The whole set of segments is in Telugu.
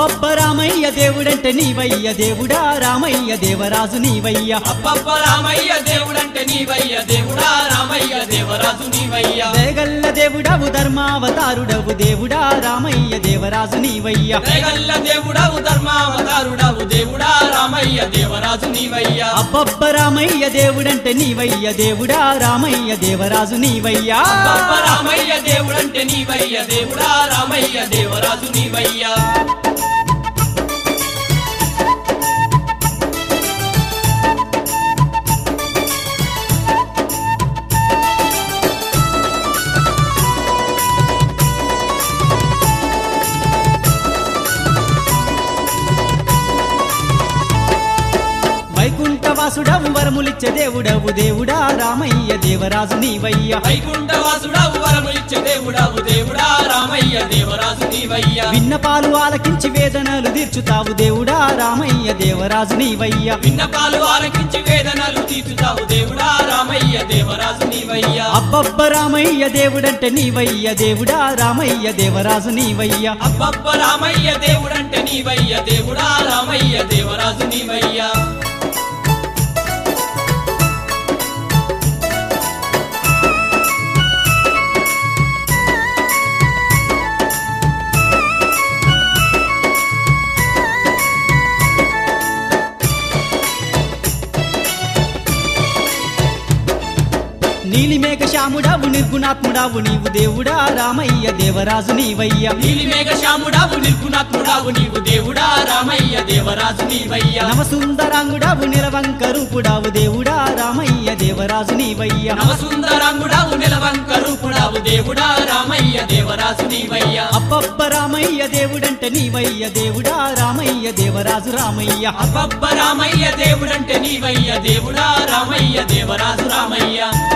అబ్బబ్బ రామయ్య దేవుడంటే నీవయ్య దేవుడా రామయ్య దేవరాజు నీవయ్య అబ్బబ్బ రామయ్య దేవుడంటే నీవయ్య దేవుడా రామయ్య దేవరాజు నీవయ్య దేగల్ల దేవుడవు ధర్మావతారుడవు దేవుడా రామయ్య దేవరాజు నీవయ్య రేగల్ల దేవుడవు ధర్మావతారుడవు దేవుడా రామయ్య దేవరాజు నీవయ్య అబ్బబ్బ రామయ్య దేవుడంటే నీవయ్య దేవుడా రామయ్య దేవరాజు నీవయ్య అబ్బబ్బ రామయ్య దేవుడంటే నీవయ్య దేవుడా రామయ్య దేవరాజు నీవయ్య వైకుంఠవాసుడవు వరములిచ్చే దేవుడవు దేవుడా రామయ్య దేవరాజు నీవయ్య వైకుంఠవాసుడవు వరములిచ్చే దేవుడవు దేవుడా రామయ్య దేవరాజు నీవయ్య విన్నపాలు ఆలకించి వేదనలు తీర్చుతావు దేవుడా రామయ్య దేవరాజు నీవయ్య విన్నపాలు ఆలకించి వేదనలు తీర్చుతావు దేవుడా రామయ్య దేవరాజు నీవయ్య అబ్బబ్బ రామయ్య దేవుడంటే నీవయ్య దేవుడా రామయ్య దేవరాజు నీవయ్య అబ్బబ్బ రామయ్య దేవుడంటే నీవయ్య దేవుడా రామయ్య దేవరాజు నీవయ్య నీలిమేఘ శ్యాముడవు నిర్గుణాత్ముడావు నీవు దేవుడా రామయ్య దేవరాజు నీవయ్య నీలి మేఘ శ్యాముడావు నిర్గుణాత్ముడావు నీవు దేవుడా రామయ్య దేవరాజు నీవయ్య నవసుందరాంగుడావు నిరవంక రూపుడావు దేవుడా రామయ్య దేవరాజు నీవయ్య నవసుందరాంగుడావు నిలవంక రూపుడావు దేవుడా రామయ్య దేవరాజు నీవయ్య అబ్బబ్బ రామయ్య దేవుడంటే నీవయ్య దేవుడా రామయ్య దేవరాజు రామయ్య అబ్బబ్బ రామయ్య దేవుడంటే నీవయ్య దేవుడా రామయ్య దేవరాజు రామయ్య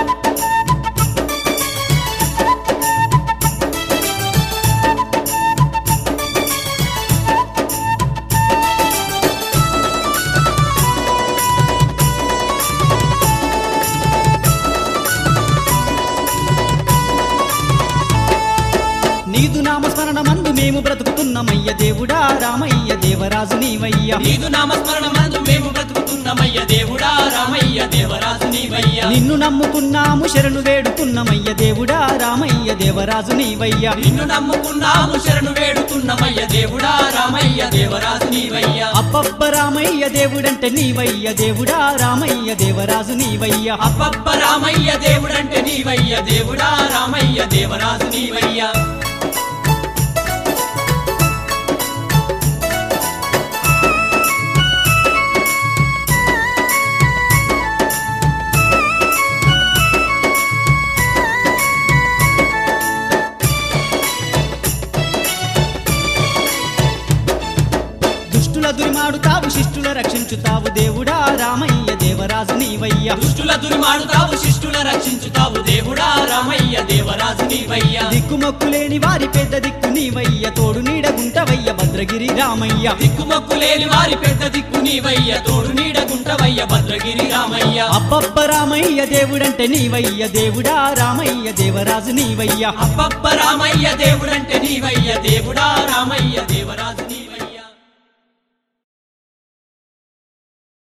నీదు నామస్మరణ మందు మేము బ్రతుకుతున్నామయ్య దేవుడా రామయ్య దేవరాజు నీవయ్య నీదు నామస్మరణ మందు మేము బ్రతుకుతున్నామయ్య దేవుడా రామయ్య దేవరాజు నీవయ్య నిన్ను నమ్ముకున్నాము శరణు వేడుకున్నామయ్య దేవుడా రామయ్య దేవరాజు నీవయ్య నిన్ను నమ్ముకున్నాము శరణు వేడుకున్నామయ్య దేవుడా రామయ్య దేవరాజు నీవయ్య అబ్బబ్బ రామయ్య దేవుడంటే నీవయ్య దేవుడా రామయ్య దేవరాజు నీవయ్య అబ్బబ్బ రామయ్య దేవుడంటే నీవయ్య దేవుడా రామయ్య దేవరాజు నీవయ్య దుష్టుల దురిమాడుతావు శిష్టుల రక్షించుతావు దేవుడా రామయ్య దేవరాజు నీవయ్య దుష్టుల దురిమాడుతావు శిష్టుల రక్షించుతావు దేవుడా రామయ్య దేవరాజు నీవయ్య దిక్కుమొక్కు లేని వారి పెద్ద దిక్కు నీవయ్య తోడు నీడగుంటవయ్య భద్రగిరి రామయ్య దిక్కుమొక్కు లేని వారి పెద్ద దిక్కు నీవయ్య తోడు నీడగుంటవయ్య భద్రగిరి రామయ్య అబ్బబ్బ రామయ్య దేవుడంటే నీవయ్య దేవుడా రామయ్య దేవరాజు నీవయ్య అబ్బబ్బ రామయ్య దేవుడంటే నీవయ్య దేవుడా రామయ్య దేవరాజు